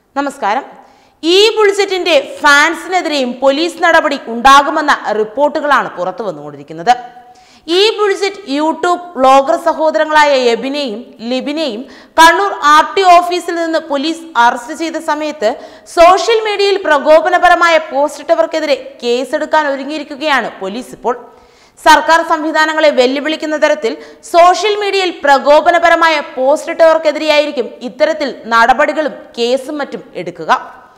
നമസ്കാരം ഈ ബുൾസെറ്റിന്റെ ഫാൻസിനെതിരെയും പോലീസ് നടപടി ഉണ്ടാകുമെന്ന റിപ്പോർട്ടുകളാണ് പുറത്തു വന്നുകൊണ്ടിരിക്കുന്നത് ഈ ബുൾസെറ്റ് യൂട്യൂബ് വ്ളോഗർ സഹോദരങ്ങളായ എബിനെയും ലിബിനെയും കണ്ണൂർ ആർ ടി ഓഫീസിൽ നിന്ന് പോലീസ് അറസ്റ്റ് ചെയ്ത സമയത്ത് സോഷ്യൽ മീഡിയയിൽ പ്രകോപനപരമായ പോസ്റ്റ് ഇട്ടവർക്കെതിരെ കേസെടുക്കാൻ ഒരുങ്ങിയിരിക്കുകയാണ് പോലീസ് ഇപ്പോൾ സർക്കാർ സംവിധാനങ്ങളെ വെല്ലുവിളിക്കുന്ന തരത്തിൽ സോഷ്യൽ മീഡിയയിൽ പ്രകോപനപരമായ പോസ്റ്റ് ഇട്ടവർക്കെതിരെയായിരിക്കും ഇത്തരത്തിൽ നടപടികളും കേസും മറ്റും എടുക്കുക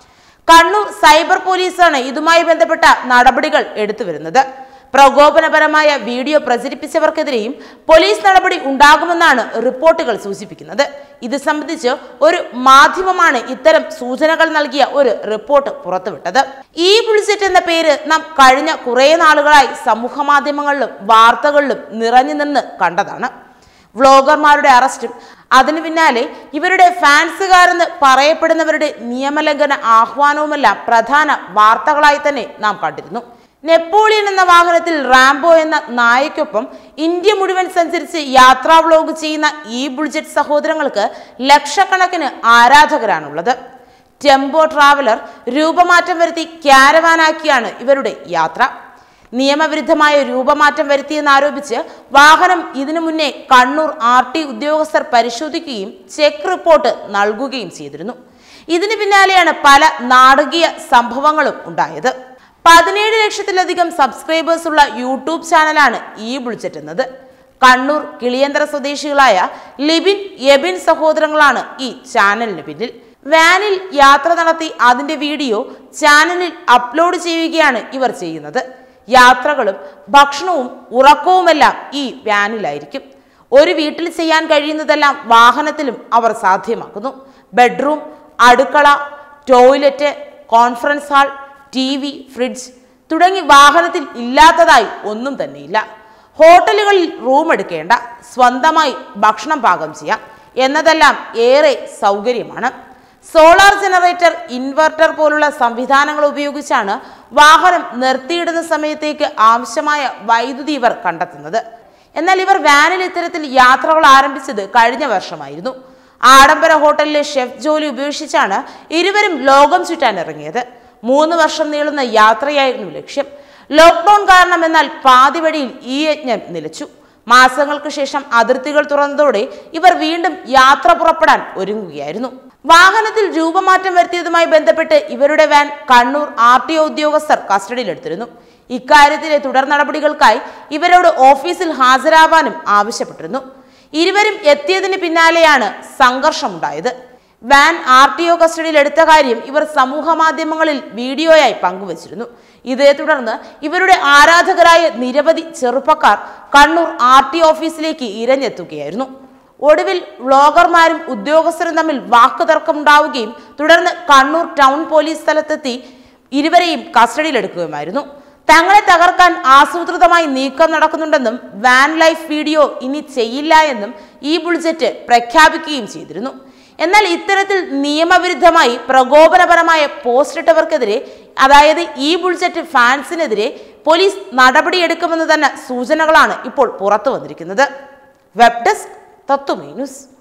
കണ്ണൂർ സൈബർ പോലീസാണ് ഇതുമായി ബന്ധപ്പെട്ട നടപടികൾ എടുത്തു വരുന്നത് പ്രകോപനപരമായ വീഡിയോ പ്രചരിപ്പിച്ചവർക്കെതിരെയും പോലീസ് നടപടി ഉണ്ടാകുമെന്നാണ് റിപ്പോർട്ടുകൾ സൂചിപ്പിക്കുന്നത് ഇത് സംബന്ധിച്ച് ഒരു മാധ്യമമാണ് ഇത്തരം സൂചനകൾ നൽകിയ ഒരു റിപ്പോർട്ട് പുറത്തുവിട്ടത് ഈ ബുൾസെറ്റ് എന്ന പേര് നാം കഴിഞ്ഞ കുറേ നാളുകളായി സമൂഹ മാധ്യമങ്ങളിലും വാർത്തകളിലും നിറഞ്ഞു നിന്ന് കണ്ടതാണ് വ്ളോഗർമാരുടെ അറസ്റ്റും അതിനു പിന്നാലെ ഇവരുടെ ഫാൻസുകാരെന്ന് പറയപ്പെടുന്നവരുടെ നിയമലംഘന ആഹ്വാനവുമെല്ലാം പ്രധാന വാർത്തകളായി തന്നെ നാം കണ്ടിരുന്നു നെപ്പോളിയൻ എന്ന വാഹനത്തിൽ റാംബോ എന്ന നായക്കൊപ്പം ഇന്ത്യ മുഴുവൻ സഞ്ചരിച്ച് യാത്രാ വ്ളോഗ് ചെയ്യുന്ന ഈ ബുൾജറ്റ് സഹോദരങ്ങൾക്ക് ലക്ഷക്കണക്കിന് ആരാധകരാണുള്ളത് ടെമ്പോ ട്രാവലർ രൂപമാറ്റം വരുത്തി ക്യാരവാനാക്കിയാണ് ഇവരുടെ യാത്ര നിയമവിരുദ്ധമായ രൂപമാറ്റം വരുത്തിയെന്നാരോപിച്ച് വാഹനം ഇതിനു മുന്നേ കണ്ണൂർ ആർ ടി ഉദ്യോഗസ്ഥർ പരിശോധിക്കുകയും ചെക്ക് റിപ്പോർട്ട് നൽകുകയും ചെയ്തിരുന്നു ഇതിന് പിന്നാലെയാണ് പല നാടകീയ സംഭവങ്ങളും ഉണ്ടായത് പതിനേഴ് ലക്ഷത്തിലധികം സബ്സ്ക്രൈബേഴ്സ് ഉള്ള യൂട്യൂബ് ചാനലാണ് ഈ ബുൾച്ചറ്റ് എന്നത് കണ്ണൂർ കിളിയന്തര സ്വദേശികളായ ലിബിൻ എബിൻ സഹോദരങ്ങളാണ് ഈ ചാനലിന് പിന്നിൽ വാനിൽ യാത്ര നടത്തി അതിന്റെ വീഡിയോ ചാനലിൽ അപ്ലോഡ് ചെയ്യുകയാണ് ഇവർ ചെയ്യുന്നത് യാത്രകളും ഭക്ഷണവും ഉറക്കവുമെല്ലാം ഈ വാനിലായിരിക്കും ഒരു വീട്ടിൽ ചെയ്യാൻ കഴിയുന്നതെല്ലാം വാഹനത്തിലും അവർ സാധ്യമാക്കുന്നു ബെഡ്റൂം അടുക്കള toilet conference hall T V fridge തുടങ്ങി വാഹനത്തിൽ ഇല്ലാത്തതായി ഒന്നും തന്നെയില്ല ഹോട്ടലുകളിൽ റൂം എടുക്കേണ്ട സ്വന്തമായി ഭക്ഷണം പാകം ചെയ്യാം എന്നതെല്ലാം ഏറെ സൗകര്യമാണ് സോളാർ ജനറേറ്റർ ഇൻവെർട്ടർ പോലുള്ള സംവിധാനങ്ങൾ ഉപയോഗിച്ചാണ് വാഹനം നിർത്തിയിടുന്ന സമയത്തേക്ക് ആവശ്യമായ വൈദ്യുതി ഇവർ കണ്ടെത്തുന്നത് എന്നാൽ ഇവർ വാനിൽ ഇത്തരത്തിൽ യാത്രകൾ ആരംഭിച്ചത് കഴിഞ്ഞ വർഷമായിരുന്നു ആഡംബര ഹോട്ടലിലെ ഷെഫ് ജോലി ഉപേക്ഷിച്ചാണ് ഇരുവരും ലോകം ചുറ്റാൻ ഇറങ്ങിയത് മൂന്ന് വർഷം നീളുന്ന യാത്രയായിരുന്നു ലക്ഷ്യം ലോക്ക്ഡൌൺ കാരണം എന്നാൽ പാതി വഴിയിൽ ഈ യജ്ഞം നിലച്ചു മാസങ്ങൾക്ക് ശേഷം അതിർത്തികൾ തുറന്നതോടെ ഇവർ വീണ്ടും യാത്ര പുറപ്പെടാൻ ഒരുങ്ങുകയായിരുന്നു വാഹനത്തിൽ രൂപമാറ്റം വരുത്തിയതുമായി ബന്ധപ്പെട്ട് ഇവരുടെ van Kannur R T O ഉദ്യോഗസ്ഥർ കസ്റ്റഡിയിലെടുത്തിരുന്നു ഇക്കാര്യത്തിലെ തുടർ നടപടികൾക്കായി ഇവരോട് ഓഫീസിൽ ഹാജരാവാനും ആവശ്യപ്പെട്ടിരുന്നു ഇരുവരും എത്തിയതിന് പിന്നാലെയാണ് സംഘർഷമുണ്ടായത് വാൻ ആർ ടി ഒ കസ്റ്റഡിയിൽ എടുത്ത കാര്യം ഇവർ സമൂഹ മാധ്യമങ്ങളിൽ വീഡിയോയായി പങ്കുവച്ചിരുന്നു ഇതേ തുടർന്ന് ഇവരുടെ ആരാധകരായ നിരവധി ചെറുപ്പക്കാർ കണ്ണൂർ ആർ ടി ഓഫീസിലേക്ക് ഇരഞ്ഞെത്തുകയായിരുന്നു ഒടുവിൽ വ്ളോഗർമാരും ഉദ്യോഗസ്ഥരും തമ്മിൽ വാക്കുതർക്കമുണ്ടാവുകയും തുടർന്ന് കണ്ണൂർ ടൗൺ പോലീസ് സ്ഥലത്തെത്തി ഇരുവരെയും കസ്റ്റഡിയിലെടുക്കുകയുമായിരുന്നു തങ്ങളെ തകർക്കാൻ ആസൂത്രിതമായി നീക്കം നടക്കുന്നുണ്ടെന്നും വാൻ ലൈഫ് വീഡിയോ ഇനി ചെയ്യില്ല എന്നും ഈ ബുൾജറ്റ് പ്രഖ്യാപിക്കുകയും ചെയ്തിരുന്നു എന്നാൽ ഇത്തരത്തിൽ നിയമവിരുദ്ധമായി പ്രകോപനപരമായ പോസ്റ്റ് ഇട്ടവർക്കെതിരെ അതായത് ഈ ബുൾജറ്റ് ഫാൻസിനെതിരെ പോലീസ് നടപടിയെടുക്കുമെന്ന് തന്നെ സൂചനകളാണ് ഇപ്പോൾ പുറത്തു വന്നിരിക്കുന്നത് വെബ് ഡെസ്ക് തത്വമേ ന്യൂസ്